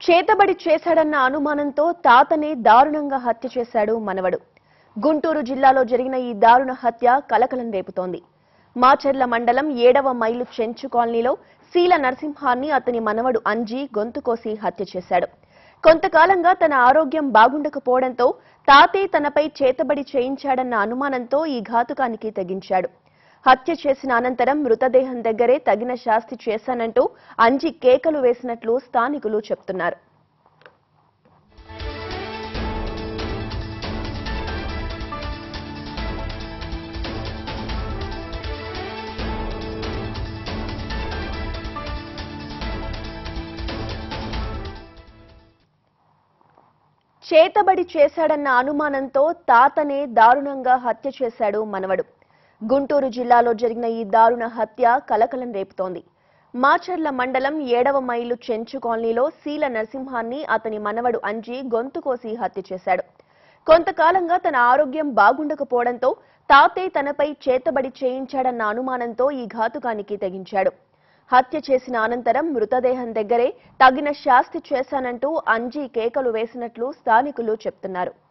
చేతబడి చేశాడన్న అనుమానంతో తాతనే దారుణంగా హత్య చేశాడు మనవడు గుంటూరు జిల్లాలో జరిగిన ఈ దారుణ హత్య కలకలం రేపుతోంది మాచర్ల మండలం ఏడవ మైలు చెంచు కాలనీలో శీల నరసింహాన్ని అతని మనవడు అంజీ గొంతు కోసి హత్య చేశాడు కొంతకాలంగా తన ఆరోగ్యం బాగుండకపోవడంతో తాతే తనపై చేతబడి చేయించాడన్న అనుమానంతో ఈ ఘాతుకానికి తెగించాడు హత్య చేసిన అనంతరం మృతదేహం దగ్గరే తగిన శాస్తి చేశానంటూ అంజి కేకలు వేసినట్లు స్థానికులు చెప్తున్నారు చేతబడి చేశాడన్న అనుమానంతో తాతనే దారుణంగా హత్య చేశాడు మనవడు గుంటూరు జిల్లాలో జరిగిన ఈ దారుణ హత్య కలకలం రేపుతోంది మాచర్ల మండలం ఏడవ మైలు చెంచు కాలనీలో శీల నరసింహాన్ని అతని మనవడు అంజీ గొంతు కోసి హత్య చేశాడు కొంతకాలంగా తన ఆరోగ్యం బాగుండకపోవడంతో తాతే తనపై చేతబడి చేయించాడన్న అనుమానంతో ఈ ఘాతుకానికి తెగించాడు హత్య చేసిన అనంతరం మృతదేహం దగ్గరే తగిన శాస్తి చేశానంటూ అంజీ కేకలు వేసినట్లు స్థానికులు చెప్తున్నారు